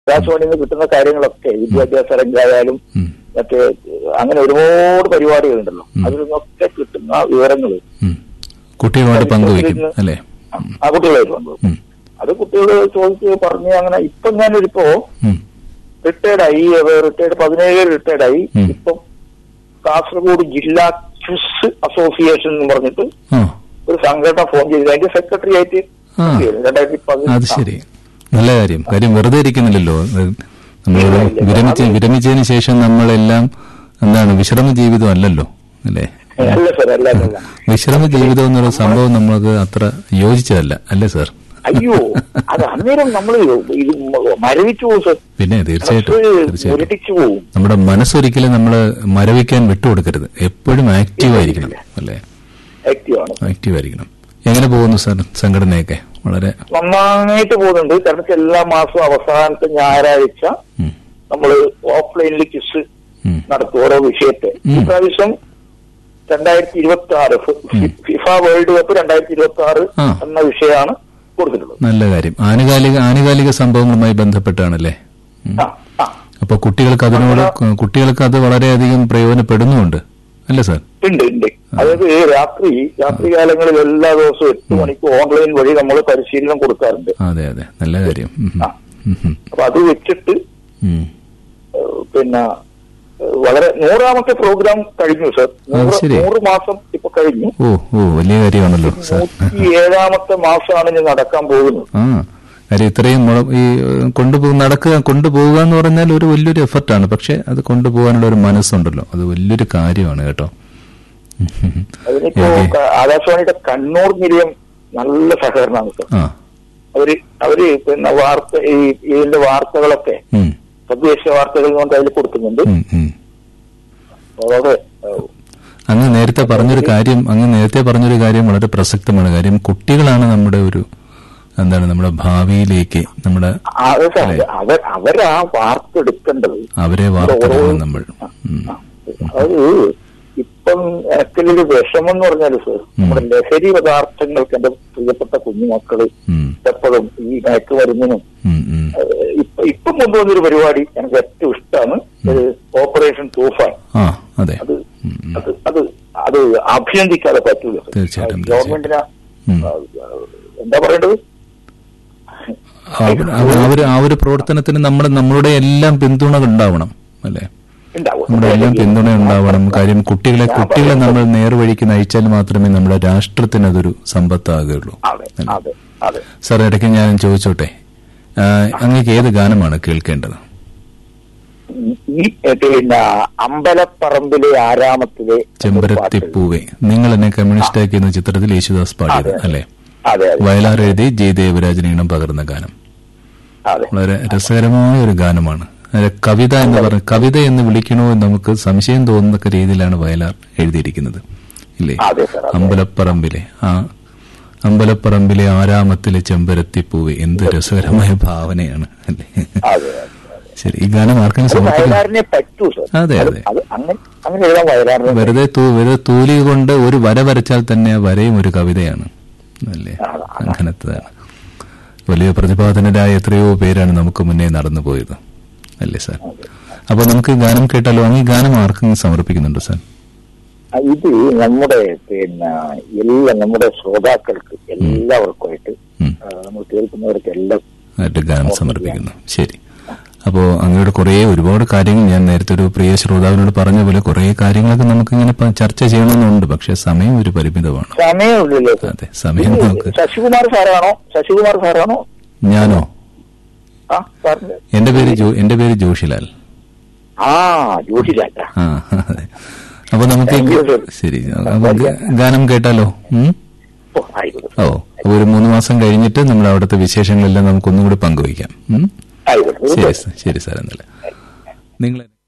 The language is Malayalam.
ആകാശവാണിയിൽ നിന്ന് കിട്ടുന്ന കാര്യങ്ങളൊക്കെ വിദ്യാഭ്യാസ രംഗമായാലും ഉം, മറ്റേ അങ്ങനെ ഒരുപാട് പരിപാടികളുണ്ടല്ലോ അതിൽ നിന്നൊക്കെ കിട്ടുന്ന വിവരങ്ങൾ ഉം. കുട്ടികളുമായിട്ട് പങ്കുവയ്ക്കും അല്ലേ ആ കുട്ടികളായിട്ട് വന്നത് ഉം, അത് കുട്ടികൾ ചോദിച്ച് പറഞ്ഞ് അങ്ങനെ ഇപ്പം ഞാനൊരിപ്പോ ഉം. റിട്ടയർഡായി റിട്ടയർഡ് പതിനേഴ് റിട്ടയർഡായി ഉം. ഇപ്പം കാസർഗോഡ് ജില്ലാ ക്വിസ് അസോസിയേഷൻ എന്ന് പറഞ്ഞിട്ട് ആ ഒരു സംഘടന ഫോം ചെയ്ത് അതിന്റെ സെക്രട്ടറി ആയിട്ട് ആ. രണ്ടായിരത്തി അത് പതിനെട്ട് ശരി നല്ല കാര്യം കാര്യം വെറുതെ ഇരിക്കുന്നില്ലല്ലോ നമ്മൾ ഇല്ല, ഇല്ല. വിരമിച്ച് അത് വിരമിച്ചതിന് ശേഷം നമ്മളെല്ലാം എന്താണ് വിശ്രമ ജീവിതം അല്ലല്ലോ അല്ലേ അല്ല സാർ അല്ല അല്ല, അല്ല വിശ്രമ ജീവിതം എന്നുള്ള സംഭവം നമ്മൾക്ക് അത്ര യോജിച്ചതല്ല അല്ലേ സാർ അയ്യോ അത് അന്നേരം നമ്മൾ ഇത് മരവിച്ചു പോകും സാർ പിന്നെ തീർച്ചയായിട്ടും തീർച്ചയായിട്ടും മുരടിച്ചു പോകും നമ്മുടെ മനസ്സൊരിക്കലും നമ്മൾ മരവിക്കാൻ വിട്ടുകൊടുക്കരുത് എപ്പോഴും ആക്റ്റീവ് ആയിരിക്കണം അല്ലേ ആക്റ്റീവ് ആണ് ആക്റ്റീവ് ആയിരിക്കണം എങ്ങനെ പോകുന്നു സാർ സംഘടനയൊക്കെ വളരെ നന്നായിട്ട് പോകുന്നുണ്ട് കാരണം വെച്ചാൽ എല്ലാ മാസവും അവസാനത്തെ ഞായറാഴ്ച ഉം, നമ്മൾ ഓഫ്ലൈനിൽ ക്വിസ് ഉം, നടത്തും ഓരോ വിഷയത്തെ ഉം. ഈ പ്രാവശ്യം രണ്ടായിരത്തി ഇരുപത്തി ആറ് ഫിഫ വേൾഡ് കപ്പ് രണ്ടായിരത്തി ഇരുപത്തി ആറ് ആ. എന്ന വിഷയമാണ് കൊടുത്തിട്ടുള്ളത് നല്ല കാര്യം ആനുകാലിക ആനുകാലിക സംഭവങ്ങളുമായി ബന്ധപ്പെട്ടാണല്ലേ ഉം. ആ ആ അപ്പൊ കുട്ടികൾക്ക് അതിനോട് കുട്ടികൾക്ക് അത് വളരെയധികം പ്രയോജനപ്പെടുന്നുമുണ്ട് അല്ലേ സാർ ഉണ്ട് ഉണ്ട് അതായത് രാത്രി രാത്രി കാലങ്ങളിൽ എല്ലാ ദിവസവും എട്ട് മണിക്ക് ഓൺലൈൻ വഴി നമ്മൾ പരിശീലനം കൊടുക്കാറുണ്ട് അതെ അതെ നല്ല കാര്യം ഉം, ആ. ഉം, ഉം, അപ്പൊ അത് വെച്ചിട്ട് ഉം. ഏഹ്, പിന്നെ ഏഹ്, വളരെ നൂറാമത്തെ പ്രോഗ്രാം കഴിഞ്ഞു സർ നൂറ് ശരി. നൂറ് മാസം ഇപ്പൊ കഴിഞ്ഞു ഓ ഓ വലിയ കാര്യമാണല്ലോ സാർ നൂറ്റി ഏഴാമത്തെ മാസമാണ് ഇനി നടക്കാൻ പോകുന്നത് ആ കാര്യം ഇത്രയും മുള- ഈ കൊണ്ടുപോ നടക്കുക കൊണ്ടുപോകുക എന്ന് പറഞ്ഞാൽ ഒരു വലിയൊരു എഫർട്ടാണ് പക്ഷെ അത് കൊണ്ടുപോകാനുള്ള ഒരു മനസ്സുണ്ടല്ലോ അത് വലിയൊരു കാര്യമാണ് കേട്ടോ അതിനിപ്പോ ഓക്കേ. ക- ആകാശവാണിയുടെ കണ്ണൂർ നിലയം നല്ല സഹകരണമാണ് സർ ആ അവര് അവര് പിന്നെ വാർത്ത ഈ ഇതിന്റെ വാർത്തകളൊക്കെ ഉം, തദ്ദേശ വാർത്തകൾ കൊണ്ട് അതിൽ കൊടുക്കുന്നുണ്ട് ഉം, ഉം. അതായത് ഏഹ്, അങ്ങ് നേരത്തെ പറഞ്ഞൊരു കാര്യം അങ്ങ് നേരത്തെ പറഞ്ഞൊരു കാര്യം വളരെ പ്രസക്തമാണ് കാര്യം കുട്ടികളാണ് നമ്മുടെ ഒരു എന്താണ് നമ്മുടെ ഭാവിയിലേക്ക് നമ്മുടെ അത് സാർ, അവർ അവരാ വാർത്ത എടുക്കേണ്ടത് അവരെ വാർത്തെടുക്കണം നമ്മൾ ഉം. അത് ഇപ്പം എനിക്കൊരു വിഷമം എന്ന് പറഞ്ഞാല് സർ നമ്മുടെ ലഹരി പദാർത്ഥങ്ങൾക്ക് എന്റെ പ്രിയപ്പെട്ട കുഞ്ഞുമക്കള് ഉം, എപ്പോഴും ഈ മയക്കുമരുന്നിനും ഉം, ഉം. ഏഹ്, ഇപ്പൊ ഇപ്പം കൊണ്ടുവന്നൊരു പരിപാടി എനിക്ക് ഏറ്റവും ഇഷ്ടമാണ് ഒരു ഓപ്പറേഷൻ തൂഫാൻ ആ അതെ അത് അത് അത് അത് അഭിനന്ദിക്കാതെ പറ്റൂല സർ. തീർച്ചയായിട്ടും, ഗവൺമെന്റിന് ഉം. ആ, എന്താ പറയേണ്ടത് അവർ- അവർ- അവര് ആ ഒരു പ്രവർത്തനത്തിന് നമ്മൾ നമ്മളുടെ എല്ലാം പിന്തുണ ഉണ്ടാവണം അല്ലേ ഉണ്ടാവും നമ്മുടെ എല്ലാം പിന്തുണ ഉണ്ടാവണം കാര്യം കുട്ടികളെ കുട്ടികളെ നമ്മൾ നേർവഴിക്ക് നയിച്ചാൽ മാത്രമേ നമ്മുടെ രാഷ്ട്രത്തിന് അതൊരു സമ്പത്താകുകയുള്ളൂ അതെ അതെ അതെ സാർ ഇടയ്ക്ക് ഞാൻ ചോദിച്ചോട്ടെ ആ, അങ്ങേക്ക് ഏത് ഗാനമാണ് കേൾക്കേണ്ടത് ഈ പിന്നെ അമ്പലപ്പറമ്പിലെ ആരാമത്തിലെ ഒരു പാട്ട്. ചെമ്പരത്തിപ്പൂവെ നിങ്ങൾ എന്നെ കമ്മ്യൂണിസ്റ്റാക്കി എന്ന ചിത്രത്തിൽ യേശുദാസ് പാടിയത് അതെ. അല്ലേ അതെ അതെ വയലാർ എഴുതി ജി ദേവരാജൻ ഈണം പകർന്ന ഗാനം അതെ വളരെ രസകരമായ ഒരു ഗാനമാണ് അത് കവിത എന്ന് പറഞ്ഞ കവിത എന്ന് വിളിക്കണോ എന്ന് നമുക്ക് സംശയം തോന്നുന്ന രീതിയിലാണ് വയലാർ എഴുതിയിരിക്കുന്നത് ഇല്ലേ അതെ സാർ അതെ. അമ്പലപ്പറമ്പിലെ ആ അമ്പലപ്പറമ്പിലെ ആരാമത്തിലെ ചെമ്പരത്തിപ്പൂവ് എന്ത് രസകരമായ ഭാവനയാണ് അല്ലേ അതെ അതെ. ശരി ഈ ഗാനം ആർക്കും അത് സമർപ്പിക്കാം വയലാറിനെ പറ്റൂ സാർ അതെ, അത് അതെ. അത് അങ്ങനെ അങ്ങനെ എഴുതാൻ വയലാറിനെ വെറുതെ തൂ- വെറുതെ തൂലിക കൊണ്ട് ഒരു വര വരച്ചാൽ തന്നെ ആ വരയും ഒരു കവിതയാണ് അല്ലേ അതെ. അങ്ങനത്തതാണ് വലിയ പ്രതിപാദനരായ എത്രയോ പേരാണ് നമുക്ക് മുന്നേ നടന്നു പോയത് അല്ലേ സാർ അപ്പൊ നമുക്ക് ഈ ഗാനം കേട്ടാലോ അങ്ങ് ഈ ഗാനം ആർക്കും സമർപ്പിക്കുന്നുണ്ടോ സാർ ആ, ഇത് നമ്മുടെ പിന്നെ എല്ലാ നമ്മുടെ ശ്രോതാക്കൾക്ക് എല്ലാവർക്കുമായിട്ട് ഉം. ആ, നമ്മൾ കേൾക്കുന്നവർക്ക് എല്ലാം ആയിട്ട് ഗാനം സമർപ്പിക്കുന്നു ശരി അപ്പോ അങ്ങയുടെ കുറേ ഒരുപാട് കാര്യങ്ങൾ ഞാൻ നേരത്തെ ഒരു പ്രിയ ശ്രോതാവിനോട് പറഞ്ഞ പോലെ കുറേ കാര്യങ്ങളൊക്കെ നമുക്ക് ഇങ്ങനെ ഇപ്പം ചർച്ച ചെയ്യണമെന്നുണ്ട് പക്ഷെ സമയം ഒരു പരിമിതമാണ് സമയമില്ലല്ലോ സാർ അതെ സമയം ഇത് നമുക്ക് ശശികുമാർ സാറാണോ ശശികുമാർ സാറാണോ ഞാനോ ആ സാറിന്റെ എന്റെ പേര് ജോ എന്റെ പേര് ജോഷിലാൽ ആ ജോഷിരാജ ആ അതെ അപ്പൊ നമുക്ക് ഈ- Thank you, sir. ശരി അപ്പൊ ഗ- ഗാനം കേട്ടാലോ ഉം? ഓ ആയിക്കോട്ടെ ഓ അപ്പൊ ഒരു മൂന്ന് മാസം കഴിഞ്ഞിട്ട് നമ്മൾ അവിടുത്തെ വിശേഷങ്ങളെല്ലാം നമുക്ക് ഒന്നും കൂടി പങ്കുവയ്ക്കാം ഉം? ആയിക്കോട്ടെ ശരി സർ ശരി സാർ എന്നല്ല നിങ്ങൾ